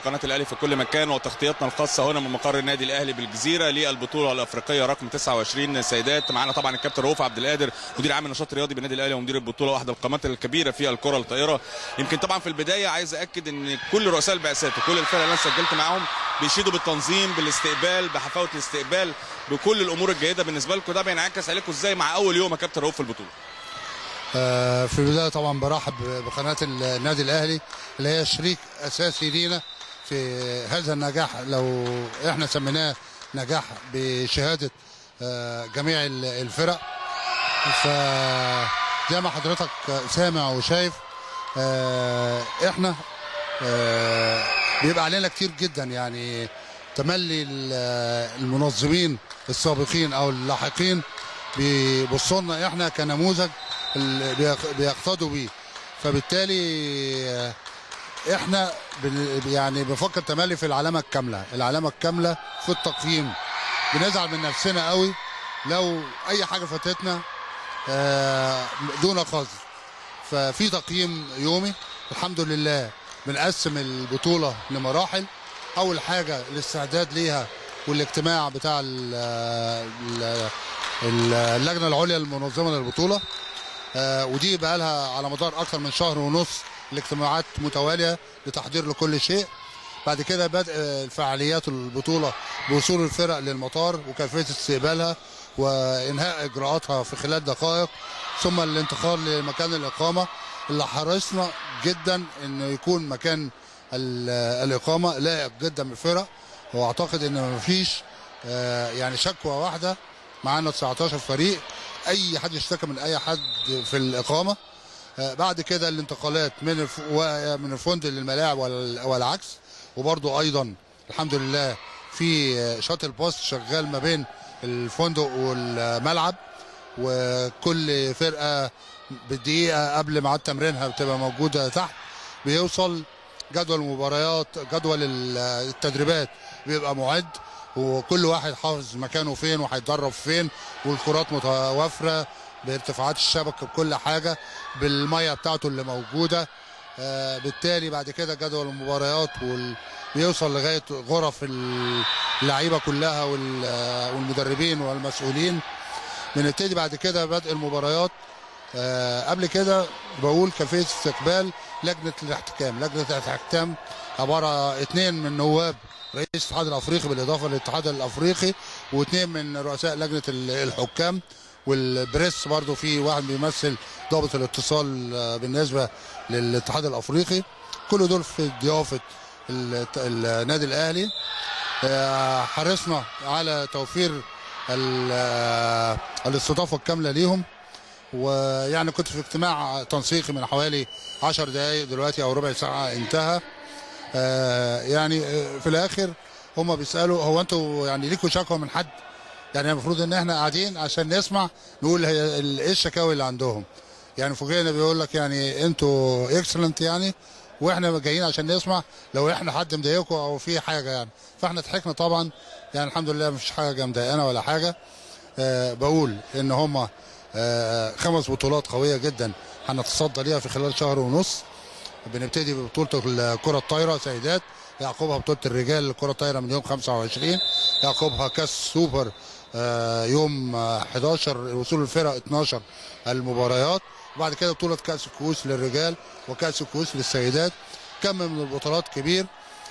قناه الاهلي في كل مكان وتغطيتنا الخاصه هنا من مقر النادي الاهلي بالجزيره للبطوله الافريقيه رقم 29 سيدات معانا طبعا الكابتن رؤوف عبد القادر مدير عام النشاط الرياضي بالنادي الاهلي ومدير البطوله واحده القامات الكبيره في الكره الطائره يمكن طبعا في البدايه عايز اكد ان كل رؤساء البعثات وكل الفرق اللي انا سجلت معاهم بيشيدوا بالتنظيم بالاستقبال بحفاوه الاستقبال بكل الامور الجيده بالنسبه لكم ده بينعكس عليكم ازاي مع اول يوم يا كابتن رؤوف في البطوله آه، في البدايه طبعا برحب بقناه النادي الاهلي اللي هي شريك اساسي لينا في هذا النجاح لو احنا سميناه نجاح بشهاده آه، جميع ال- الفرق فزي ما حضرتك سامع وشايف آه، احنا آه، بيبقى علينا كتير جدا يعني تملي ال- المنظمين السابقين او اللاحقين بيبصوا لنا احنا كنموذج اللي بيق- بيقتدوا بيه فبالتالي آه، احنا بن- يعني بنفكر تملي في العلامه الكامله العلامه الكامله في التقييم بنزعل من نفسنا قوي لو اي حاجه فاتتنا آه، دون قصد ففي تقييم يومي الحمد لله بنقسم البطوله لمراحل اول حاجه الاستعداد ليها والاجتماع بتاع ال- ال- ال- اللجنه العليا المنظمه للبطوله آه، ودي بقى لها على مدار اكثر من شهر ونص الاجتماعات متواليه لتحضير لكل شيء بعد كده بدء آه، فعاليات البطوله بوصول الفرق للمطار وكيفيه استقبالها وانهاء اجراءاتها في خلال دقائق ثم الانتقال لمكان الاقامه اللي حرصنا جدا انه يكون مكان ال- الاقامه لائق جدا بالفرق واعتقد ان مفيش آه، يعني شكوى واحده معانا 19 فريق اي حد اشتكى من اي حد في الاقامه آه، بعد كده الانتقالات من الف... و- من الفندق للملاعب وال- والعكس وبرضو ايضا الحمد لله في آه، شاتل باص شغال ما بين الفندق والملعب وكل فرقه بالدقيقه قبل ميعاد تمرينها بتبقى موجوده تحت بيوصل جدول المباريات جدول ال- التدريبات بيبقى معد وكل واحد حافظ مكانه فين وهيتدرب فين والكرات متوافره بارتفاعات الشبكه بكل حاجه بالميه بتاعته اللي موجوده آه، بالتالي بعد كده جدول المباريات وال... بيوصل لغايه غرف اللعيبه كلها وال- آه، والمدربين والمسؤولين بنبتدي بعد كده بدء المباريات آه، قبل كده بقول كيفيه استقبال لجنه الاحتكام لجنه الاحتكام عباره اثنين من نواب رئيس الاتحاد الافريقي بالاضافه للاتحاد الافريقي واثنين من رؤساء لجنه ال- الحكام والبريس برضو في واحد بيمثل ضابط الاتصال آه، بالنسبه للاتحاد الافريقي كل دول في ضيافه ال- النادي الاهلي آه، حرصنا على توفير ال- آه، الاستضافه الكامله ليهم ويعني كنت في اجتماع تنسيقي من حوالي 10 دقائق دلوقتي او ربع ساعه انتهى آه، يعني آه، في الاخر هم بيسالوا هو انتوا يعني ليكوا شكوى من حد يعني المفروض ان احنا قاعدين عشان نسمع نقول هي ال- ايه الشكاوي اللي عندهم يعني فوجئنا بيقول لك يعني انتوا اكسلنت يعني واحنا جايين عشان نسمع لو احنا حد مضايقكم او في حاجه يعني فاحنا ضحكنا طبعا يعني الحمد لله مفيش حاجه مضايقانا ولا حاجه آه بقول ان هم آه خمس بطولات قويه جدا هنتصدى ليها في خلال شهر ونص بنبتدي ببطوله الكره الطايره سيدات يعقبها بطوله الرجال الكره الطايره من يوم 25 يعقبها كاس سوبر آه، يوم آه، 11 وصول الفرق 12 المباريات وبعد كده بطوله كاس الكؤوس للرجال وكاس الكؤوس للسيدات كم من البطولات كبير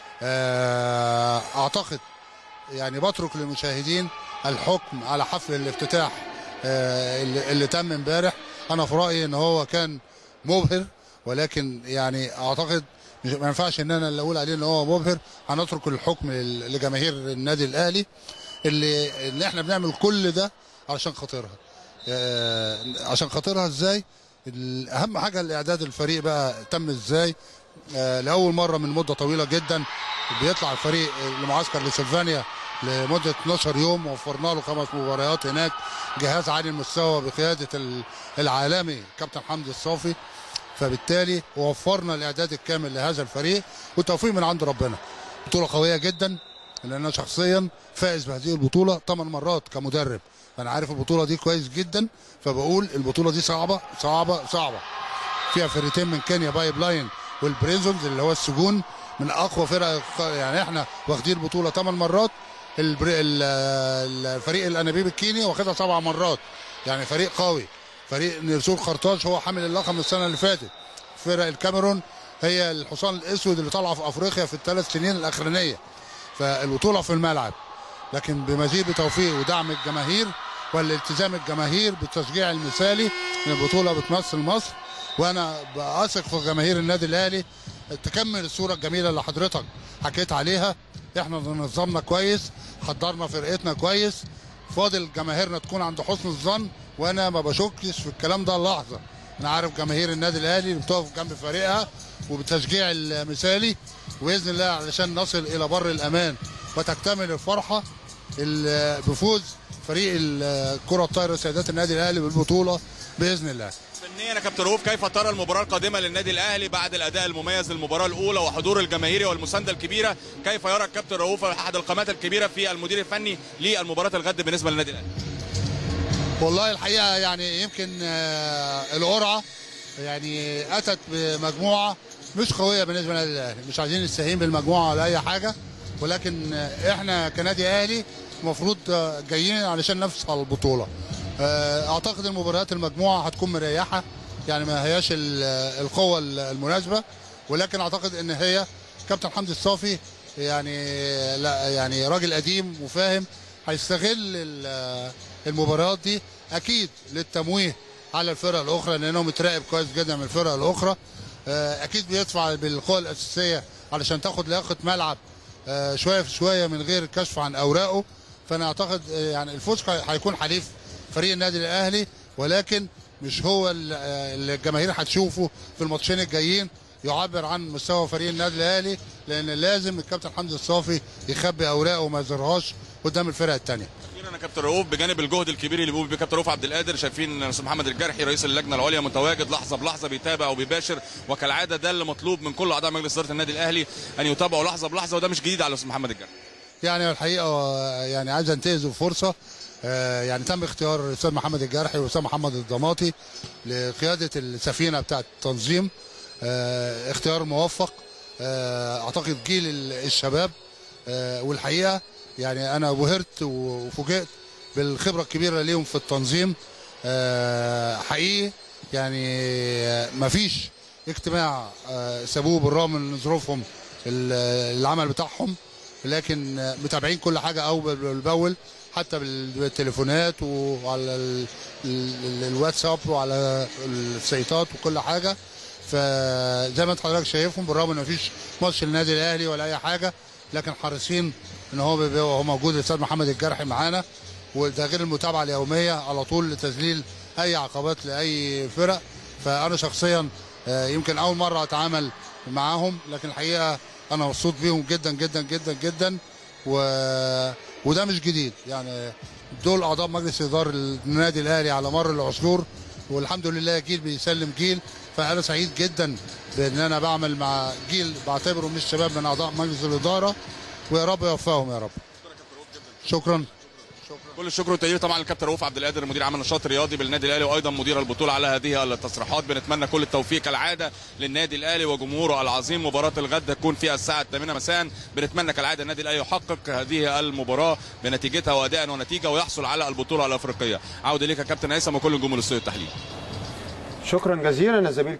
آه، اعتقد يعني بترك للمشاهدين الحكم على حفل الافتتاح آه، اللي اللي تم امبارح انا في رايي ان هو كان مبهر ولكن يعني اعتقد مش- ما ينفعش ان انا اللي اقول عليه ان هو مبهر هنترك الحكم لل- لجماهير النادي الاهلي اللي ان احنا بنعمل كل ده علشان خاطرها آه، عشان خاطرها ازاي ال- اهم حاجه الاعداد الفريق بقى تم ازاي آه، لاول مره من مده طويله جدا بيطلع الفريق لمعسكر لسلفانيا لمده 12 يوم وفرنا له خمس مباريات هناك جهاز عالي المستوى بقياده ال- العالمي كابتن حمدي الصافي فبالتالي وفرنا الاعداد الكامل لهذا الفريق والتوفيق من عند ربنا بطوله قويه جدا لان انا شخصيا فائز بهذه البطوله ثمان مرات كمدرب فانا عارف البطوله دي كويس جدا فبقول البطوله دي صعبه صعبه صعبه فيها فرقتين من كينيا بايب لاين والبريزونز اللي هو السجون من اقوى فرق يعني احنا واخدين البطوله 8 مرات البر... ال- الفريق الانابيب الكيني واخدها سبع مرات يعني فريق قوي فريق نرسول خرطاش هو حامل اللقب من السنه اللي فاتت فرق الكاميرون هي الحصان الاسود اللي طالعه في افريقيا في الثلاث سنين الاخرانيه فالبطوله في الملعب لكن بمزيد بتوفيق ودعم الجماهير والالتزام الجماهير بالتشجيع المثالي ان البطوله بتمثل مصر وانا بثق في جماهير النادي الاهلي تكمل الصوره الجميله اللي حضرتك حكيت عليها احنا نظمنا كويس حضرنا فرقتنا كويس فاضل جماهيرنا تكون عند حسن الظن وانا ما بشكش في الكلام ده لحظه انا عارف جماهير النادي الاهلي اللي بتقف جنب فريقها وبالتشجيع المثالي باذن الله علشان نصل الى بر الامان وتكتمل الفرحه ال- بفوز فريق الكره الطايره سيدات النادي الاهلي بالبطوله باذن الله فنيا يا كابتن رؤوف كيف ترى المباراه القادمه للنادي الاهلي بعد الاداء المميز للمباراه الاولى وحضور الجماهيري والمسانده الكبيره كيف يرى الكابتن رؤوف احد القامات الكبيره في المدير الفني للمباراه الغد بالنسبه للنادي الاهلي والله الحقيقه يعني يمكن آه، القرعه يعني اتت بمجموعه مش قويه بالنسبه للنادي الاهلي مش عايزين نستهين بالمجموعه ولا اي حاجه ولكن آه، احنا كنادي اهلي المفروض آه، جايين علشان ننافس على البطوله آه، اعتقد المباريات المجموعه هتكون مريحه يعني ما هياش ال- القوه المناسبه ولكن اعتقد ان هي كابتن حمدي الصافي يعني لا يعني راجل قديم وفاهم هيستغل ال- المباريات دي اكيد للتمويه على الفرق الاخرى لانه متراقب كويس جدا من الفرق الاخرى آه، اكيد بيدفع بالقوه الاساسيه علشان تاخد لياقه ملعب آه، شويه في شويه من غير الكشف عن اوراقه فانا اعتقد آه، يعني الفوز هي- هيكون حليف فريق النادي الاهلي ولكن مش هو ال- آه، اللي الجماهير هتشوفه في الماتشين الجايين يعبر عن مستوى فريق النادي الاهلي لان لازم الكابتن حمدي الصافي يخبي اوراقه وما يظهرهاش قدام الفرق الثانيه اخيرا يا كابتن رؤوف بجانب الجهد الكبير اللي بيقوم بيه كابتن رؤوف عبد القادر شايفين استاذ محمد الجرحي رئيس اللجنه العليا متواجد لحظه بلحظه بيتابع وبيباشر وكالعاده ده اللي مطلوب من كل اعضاء مجلس اداره النادي الاهلي ان يتابعوا لحظه بلحظه وده مش جديد على استاذ محمد الجرحي يعني الحقيقه آه، يعني عايز انتهز الفرصه آه، يعني تم اختيار الاستاذ محمد الجرحي والاستاذ محمد الضماطي لقياده السفينه بتاعه التنظيم آه، اختيار موفق آه، اعتقد جيل ال- الشباب آه، والحقيقه يعني انا بهرت وفوجئت بالخبره الكبيره ليهم في التنظيم آه، حقيقي يعني آه، مفيش اجتماع آه، سابوه بالرغم من ظروفهم ال- العمل بتاعهم لكن آه، متابعين كل حاجه اول باول حتى بال- بالتليفونات وعلى ال- ال- الواتساب وعلى السيطات وكل حاجه فزي ما انت حضرتك شايفهم بالرغم ان مفيش ماتش للنادي الاهلي ولا اي حاجه لكن حريصين ان هو بيبقى هو موجود الاستاذ محمد الجرحي معانا وده غير المتابعه اليوميه على طول لتذليل اي عقبات لاي فرق فانا شخصيا آه، يمكن اول مره اتعامل معاهم لكن الحقيقه انا مبسوط بيهم جدا جدا جدا جدا و... وده مش جديد يعني دول اعضاء مجلس اداره النادي الاهلي على مر العصور والحمد لله جيل بيسلم جيل فانا سعيد جدا بان انا بعمل مع جيل بعتبره من الشباب من اعضاء مجلس الاداره ويا رب يوفقهم يا رب شكرا كل الشكر والتقدير طبعا للكابتن رؤوف عبد القادر مدير عام النشاط الرياضي بالنادي الاهلي وايضا مدير البطوله على هذه التصريحات بنتمنى كل التوفيق كالعاده للنادي الاهلي وجمهوره العظيم مباراه الغد تكون في الساعه الثامنه مساء بنتمنى كالعاده النادي الاهلي يحقق هذه المباراه بنتيجتها واداء ونتيجه ويحصل على البطوله الافريقيه عوده ليك يا كابتن هيثم وكل نجوم الاستوديو التحليل شكرا جزيلا يا زميل